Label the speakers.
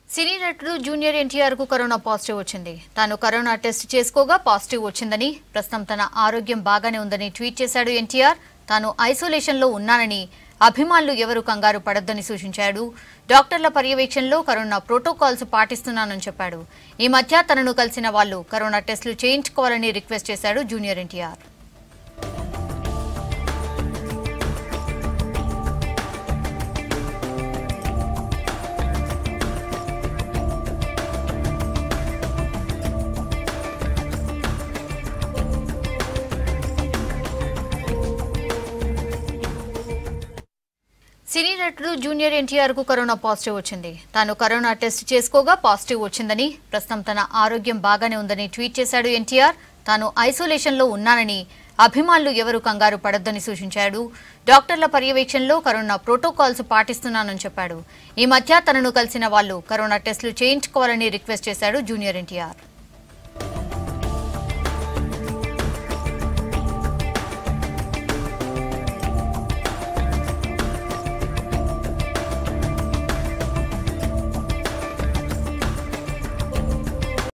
Speaker 1: సినీ నటుడు జూనియర్ ఎన్టీఆర్ కు corona positive వచ్చింది తాను కరోనా టెస్ట్ చేసుకోగా పాజిటివ్ వచ్చిందని ప్రస్తుతం తన ఆరోగ్యం బాగానే ఉందని ట్వీట్ చేశాడు ఎన్టీఆర్ తాను ఐసోలేషన్ లో ఉన్నానని అభిమానులు ఎవరు కంగారు పడొద్దని సూచించాడు డాక్టర్ల పర్యవేక్షణలో కరోనా ప్రోటోకాల్స్ పాటిస్తున్నానని చెప్పాడు ఈ మధ్య తనను కలిసిన వాళ్ళు కరోనా టెస్టులు చేయించుకోవాలని రిక్వెస్ట్ చేశాడు జూనియర్ ఎన్టీఆర్ సినీ నటుడు జూనియర్ ఎన్టీఆర్ కు కరోనా పాజిటివ్ వచ్చింది తాను కరోనా టెస్ట్ చేసుకోగా పాజిటివ్ వచ్చిందని ప్రస్తుతం తన ఆరోగ్యం బాగానే ఉందని ట్వీట్ చేశాడు ఎన్టీఆర్ తాను ఐసోలేషన్ లో ఉన్నానని అభిమానులు ఎవరు కంగారు పడొద్దని సూచించాడు డాక్టర్ల పర్యవేక్షణలో కరోనా ప్రోటోకాల్స్ పాటిస్తున్నానని చెప్పాడు ఈ మధ్య తనను కలిసిన వాళ్ళు కరోనా టెస్టులు చేయించుకోవాలని రిక్వెస్ట్ చేశాడు జూనియర్ ఎన్టీఆర్